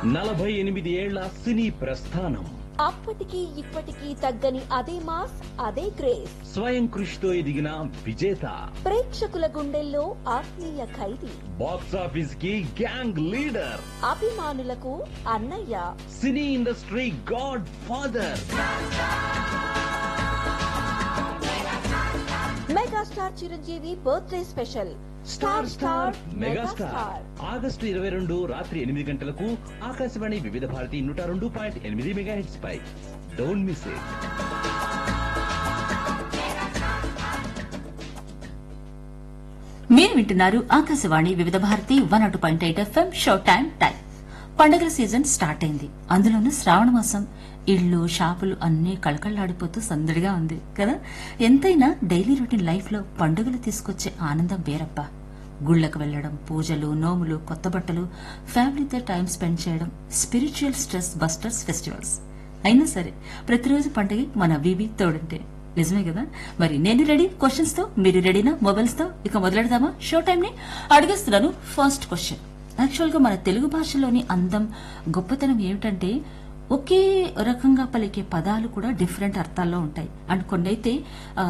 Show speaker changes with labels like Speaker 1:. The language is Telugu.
Speaker 1: నలభై ఎనిమిది ఏళ్ల సినీ ప్రస్థానం
Speaker 2: అప్పటికి ఇప్పటికీ తగ్గని అదే మాస్ అదే క్రేజ్
Speaker 1: స్వయం కృషితో ఎదిగిన విజేత
Speaker 2: ప్రేక్షకుల గుండెల్లో ఆత్మీయ ఖైదీ
Speaker 1: బాక్సాఫీస్ కి గ్యాంగ్ లీడర్
Speaker 2: అభిమానులకు అన్నయ్య
Speaker 1: cine industry godfather
Speaker 2: megastar Chiranjeevi birthday special
Speaker 1: star star megastar August ఇరవై రెండు రాత్రి ఎనిమిది గంటలకు ఆకాశవాణి వివిధ భారతి నూట రెండు పాయింట్ ఎనిమిది మెగా హెచ్ పై డోంట్ మిస్ ఇట్
Speaker 3: మీరు వింటున్నారు ఆకాశవాణి వివిధ భారతి వన్ అటు point eight FM show time time పండుగల సీజన్ స్టార్ట్ అయింది అందులోనూ శ్రావణ మాసం ఇళ్ళు షాపులు అన్నీ కళకళలాడిపోతూ సందడిగా ఉంది కదా ఎంతైనా డైలీ రొటీన్ లైఫ్ లో పండుగలు తీసుకొచ్చే ఆనందం వేరబ్బా గుళ్ళకు వెళ్లడం పూజలు నోములు కొత్త బట్టలు ఫ్యామిలీతో టైం స్పెండ్ చేయడం స్పిరిచువల్ స్ట్రెస్ బస్టర్స్ ఫెస్టివల్స్ అయినా సరే ప్రతిరోజు పండుగ మన వివి తోడుంటే నిజమే కదా మరి నేను రెడీ క్వశ్చన్స్ తో మీరు రెడీనా మొబైల్స్ తో ఇక మొదలెడదామా షో టైం ని అడిగేస్తున్నాను ఫస్ట్ క్వశ్చన్ యాక్చువల్ గా మన తెలుగు భాషలోని అందం గొప్పతనం ఏమిటంటే ఒకే రకంగా పలికే పదాలు కూడా డిఫరెంట్ అర్థాల్లో ఉంటాయి అండ్ కొన్ని అయితే